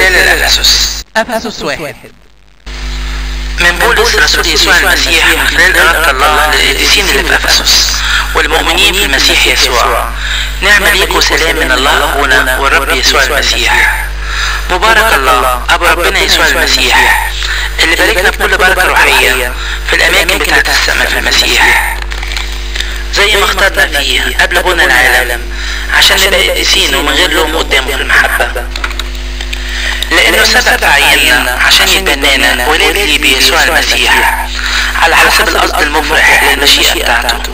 رسالة لأفسس أفسس واحد من بولس رسول يسوع المسيح من خلال إرادة الله للقديسين اللي في أفسس والمؤمنين في المسيح يسوع نعمة ليك وسلام من الله أبونا والرب يسوع المسيح مبارك الله أبو ربنا يسوع المسيح اللي باركنا بكل بركة روحية في الأماكن بتاعت السماء في المسيح زي ما اخترنا فيه قبل بنى العالم عشان نبقى قديسين ومن غير لوم قدامه في المحبة لأنه سبق عيننا عشان يتبنانا ولاد لي بيسوع المسيح على حسب القصد المفرح للمشيئة بتاعته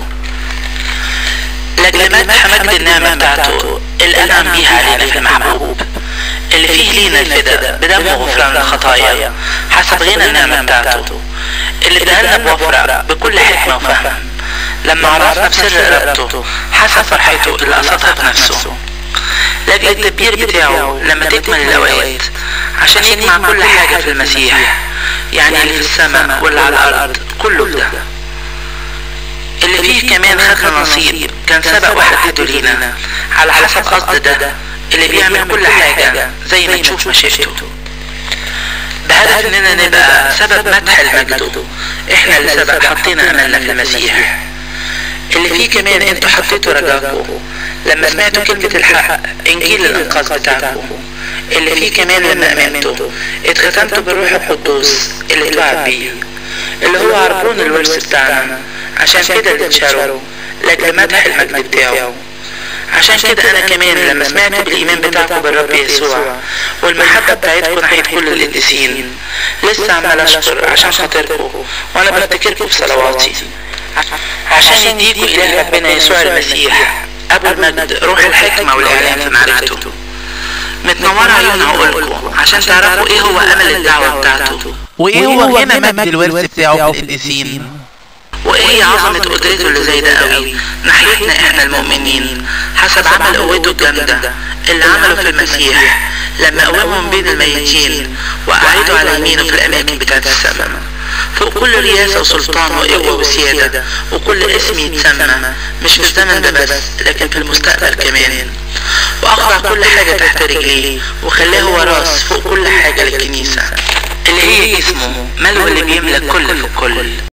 لأجل مدح مجد النعمة بتاعته اللي أنعم بيها علينا في المحبوب اللي فيه لينا الفداء بدم غفران الخطايا حسب غنى النعمة بتاعته اللي اداها بوفرة بكل حكمة وفهم لما عرفنا بسر إرادته حسب فرحته اللي قصدها بنفسه لأجل التدبير بتاعه لما تكمل الأوقات عشان يجمع كل حاجة في المسيح يعني اللي في السماء واللي على الأرض كله ده اللي فيه كمان خدنا نصيب كان سبق وحدده لينا على حسب قصد ده اللي بيعمل كل حاجة زي ما تشوف مشيئته بهدف اننا نبقى سبب مدح لمجده احنا اللي سبق حطينا املنا في المسيح اللي فيه كمان انتوا حطيتوا رجاكم لما سمعتوا كلمة الحق انجيل الانقاذ بتاعكم اللي فيه كمان لما امنتوا اتختمتوا بالروح القدوس اللي اتوعد بيه اللي هو عربون الورث بتاعنا عشان كده اللي اتشاروا لاجل مدح المجد بتاعه عشان كده انا كمان لما سمعت بالايمان بتاعكم بالرب يسوع والمحبه بتاعتكم ناحيه كل القديسين لسه عمال اشكر عشان خاطركم وانا بفتكركم في صلواتي عشان يديكوا اله ربنا يسوع المسيح ابو المجد روح الحكمه والاعلان في معرفته متنورة عيون عقولكم عشان تعرفوا ايه هو امل الدعوه بتاعته وإيه هو غنى مجد الورث بتاعه في القديسين وايه هي عظمة قدرته اللي زي ده قوي ناحيتنا احنا المؤمنين حسب عمل قوته الجامدة اللي عمله في المسيح لما قومهم بين الميتين وقعدوا على يمينه في الاماكن بتاعت السماء فوق كل رياسة وسلطان وقوة وسيادة وكل اسم يتسمى مش في الزمن ده بس لكن في المستقبل كمان وأخضع كل حاجة تحت رجليه وخلاه هو راس فوق كل حاجة للكنيسة اللي هي جسمه ملوى اللي بيملك كل في الكل